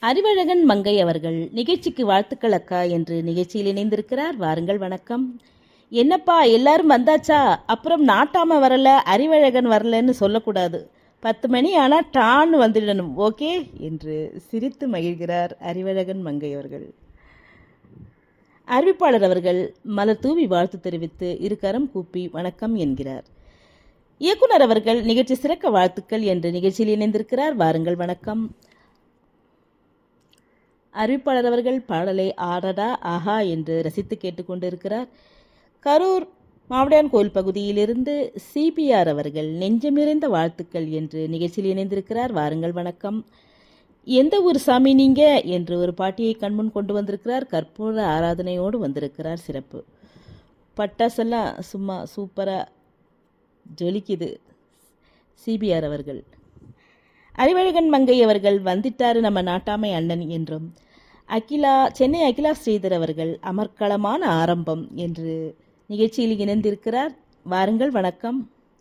அறிவழகன் மங்கை அவர்கள் நிகழ்ச்சிக்கு வாழ்த்துக்கள் அக்கா என்று நிகழ்ச்சியில் இணைந்திருக்கிறார் வாருங்கள் வணக்கம் என்னப்பா எல்லாரும் வந்தாச்சா அப்புறம் நாட்டாம வரல அறிவழகன் வரலன்னு சொல்லக்கூடாது பத்து மணி ஆனா டான்னு வந்துடணும் ஓகே என்று சிரித்து மகிழ்கிறார் அறிவழகன் மங்கை அவர்கள் அறிவிப்பாளர் அவர்கள் மலர் தூவி வாழ்த்து தெரிவித்து இருகரம் கூப்பி வணக்கம் என்கிறார் இயக்குனர் அவர்கள் நிகழ்ச்சி சிறக்க வாழ்த்துக்கள் என்று நிகழ்ச்சியில் இணைந்திருக்கிறார் வாருங்கள் வணக்கம் அறிவிப்பாளர் அவர்கள் பாடலை ஆடடா ஆஹா என்று ரசித்து கேட்டுக்கொண்டிருக்கிறார் கரூர் மாவடியான் கோயில் பகுதியிலிருந்து சிபிஆர் அவர்கள் நெஞ்சம் நிறைந்த வாழ்த்துக்கள் என்று நிகழ்ச்சியில் இணைந்திருக்கிறார் வாருங்கள் வணக்கம் எந்த ஊர் சாமி நீங்க என்று ஒரு பாட்டியை கண்முன் கொண்டு வந்திருக்கிறார் கற்பூர ஆராதனையோடு வந்திருக்கிறார் சிறப்பு பட்டாசெல்லாம் சும்மா சூப்பராக ஜொலிக்குது சிபிஆர் அவர்கள் அறிவழகன் மங்கை அவர்கள் வந்திட்டாரு நம்ம நாட்டாமை அண்ணன் என்றும் அகிலா சென்னை அகிலா ஸ்ரீதர் அவர்கள் அமர்க்களமான ஆரம்பம் என்று நிகழ்ச்சியில் இணைந்திருக்கிறார் வாருங்கள் வணக்கம்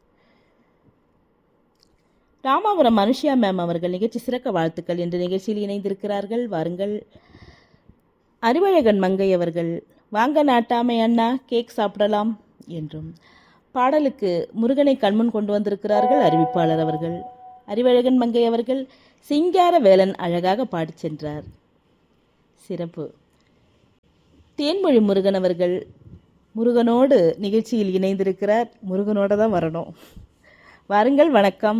ராமாபுரம் மனுஷியா மேம் அவர்கள் நிகழ்ச்சி சிறக்க வாழ்த்துக்கள் என்று நிகழ்ச்சியில் இணைந்திருக்கிறார்கள் வாருங்கள் அறிவழகன் மங்கை அவர்கள் வாங்க நாட்டாமை அண்ணா கேக் சாப்பிடலாம் என்றும் பாடலுக்கு முருகனை கண்முன் கொண்டு வந்திருக்கிறார்கள் அறிவிப்பாளர் அவர்கள் அறிவழகன் மங்கை அவர்கள் சிங்கார வேலன் அழகாக பாடிச் சென்றார் சிறப்பு தேன்மொழி முருகன் அவர்கள் முருகனோடு நிகழ்ச்சியில் இணைந்திருக்கிறார் முருகனோட தான் வரணும் வாருங்கள் வணக்கம்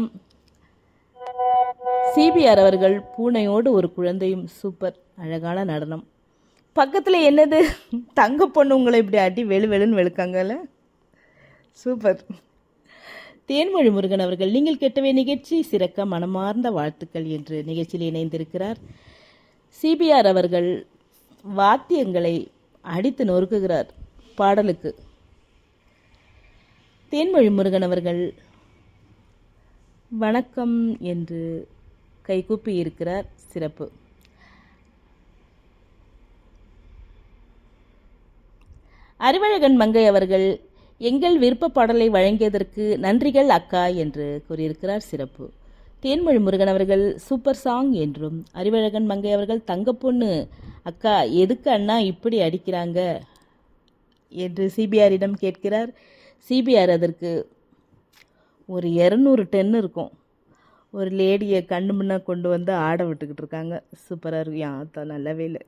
சிபிஆர் அவர்கள் பூனையோடு ஒரு குழந்தையும் சூப்பர் அழகான நடனம் பக்கத்தில் என்னது தங்க பொண்ணு உங்களை இப்படி அடி வெளு வெளுன்னு வெளுக்காங்கல்ல சூப்பர் தேன்மொழி முருகன் அவர்கள் நீங்கள் கெட்டவே நிகழ்ச்சி சிறக்க மனமார்ந்த வாழ்த்துக்கள் என்று நிகழ்ச்சியில் இணைந்திருக்கிறார் சிபிஆர் அவர்கள் வாத்தியங்களை அடித்து நொறுக்குகிறார் பாடலுக்கு தேன்மொழி முருகன் அவர்கள் வணக்கம் என்று கைகூப்பி இருக்கிறார் சிறப்பு அறிவழகன் மங்கை அவர்கள் எங்கள் விருப்ப பாடலை வழங்கியதற்கு நன்றிகள் அக்கா என்று கூறியிருக்கிறார் சிறப்பு தேன்மொழி முருகன் அவர்கள் சூப்பர் சாங் என்றும் அறிவழகன் மங்கை அவர்கள் தங்கப்பொண்ணு அக்கா எதுக்கு அண்ணா இப்படி அடிக்கிறாங்க என்று சிபிஆரிடம் கேட்கிறார் சிபிஆர் அதற்கு ஒரு இரநூறு டென் இருக்கும் ஒரு லேடியை கண்ணு முன்ன கொண்டு வந்து ஆட விட்டுக்கிட்டு இருக்காங்க சூப்பராக இருக்கு யாத்தா நல்லாவே இல்லை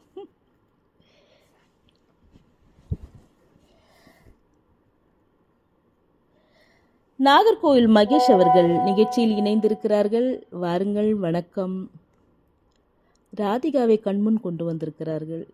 நாகர்கோவில் மகேஷ் அவர்கள் நிகழ்ச்சியில் இணைந்திருக்கிறார்கள் வாருங்கள் வணக்கம் ராதிகாவை கண்முன் கொண்டு வந்திருக்கிறார்கள்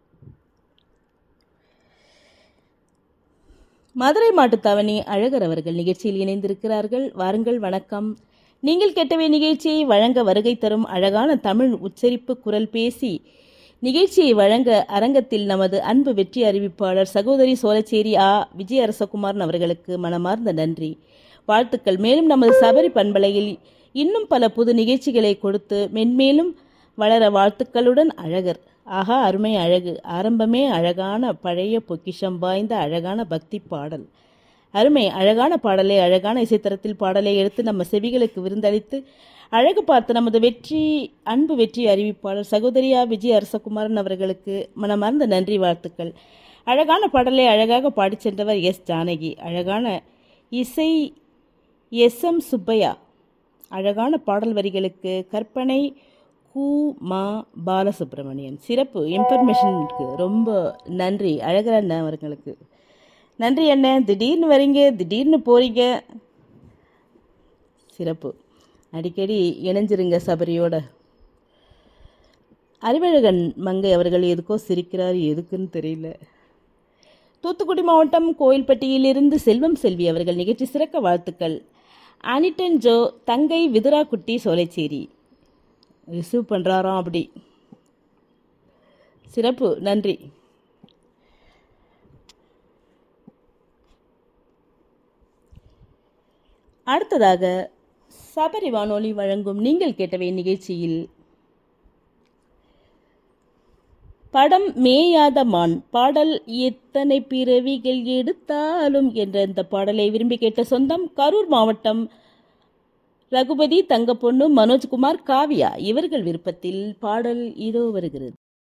மதுரை மாட்டுத்தாவணி அழகர் அவர்கள் நிகழ்ச்சியில் இணைந்திருக்கிறார்கள் வாருங்கள் வணக்கம் நீங்கள் கெட்டவே நிகழ்ச்சியை வழங்க வருகை தரும் அழகான தமிழ் உச்சரிப்பு குரல் பேசி நிகழ்ச்சியை வழங்க அரங்கத்தில் நமது அன்பு வெற்றி அறிவிப்பாளர் சகோதரி சோழச்சேரி ஆ விஜய அரசகுமாரன் அவர்களுக்கு மனமார்ந்த நன்றி வாழ்த்துக்கள் மேலும் நமது சபரி பண்பலையில் இன்னும் பல புது நிகழ்ச்சிகளை கொடுத்து மென்மேலும் வளர வாழ்த்துக்களுடன் அழகர் ஆஹா அருமை அழகு ஆரம்பமே அழகான பழைய பொக்கிஷம் வாய்ந்த அழகான பக்தி பாடல் அருமை அழகான பாடலை அழகான இசைத்தரத்தில் பாடலை எடுத்து நம்ம செவிகளுக்கு விருந்தளித்து அழகு பார்த்த நமது வெற்றி அன்பு வெற்றி அறிவிப்பாளர் சகோதரியா விஜய் அரசகுமாரன் அவர்களுக்கு மனமார்ந்த நன்றி வாழ்த்துக்கள் அழகான பாடலை அழகாக பாடிச் சென்றவர் எஸ் ஜானகி அழகான இசை எஸ் எம் சுப்பையா அழகான பாடல் வரிகளுக்கு கற்பனை கு மா பாலசுப்ரமணியன் சிறப்பு இன்ஃபர்மேஷனுக்கு ரொம்ப நன்றி அழகர் அண்ணன் அவர்களுக்கு நன்றி அண்ணன் திடீர்னு வரீங்க திடீர்னு போறீங்க சிறப்பு அடிக்கடி இணைஞ்சிருங்க சபரியோட அறிவழகன் மங்கை அவர்கள் எதுக்கோ சிரிக்கிறார் எதுக்குன்னு தெரியல தூத்துக்குடி மாவட்டம் கோயில்பட்டியிலிருந்து செல்வம் செல்வி அவர்கள் நிகழ்ச்சி சிறக்க வாழ்த்துக்கள் அனிட்டன் ஜோ தங்கை விதுராக்குட்டி சோலைச்சேரி ரிசீவ் பண்ணுறாராம் அப்படி சிறப்பு நன்றி அடுத்ததாக சபரி வானொலி வழங்கும் நீங்கள் கேட்டவை நிகழ்ச்சியில் படம் மேயாத மான் பாடல் எத்தனை பிறவிகள் எடுத்தாலும் என்ற இந்த பாடலை விரும்பி கேட்ட சொந்தம் கரூர் மாவட்டம் ரகுபதி தங்கப்பொண்ணு மனோஜ்குமார் காவியா இவர்கள் விருப்பத்தில் பாடல் இதோ வருகிறது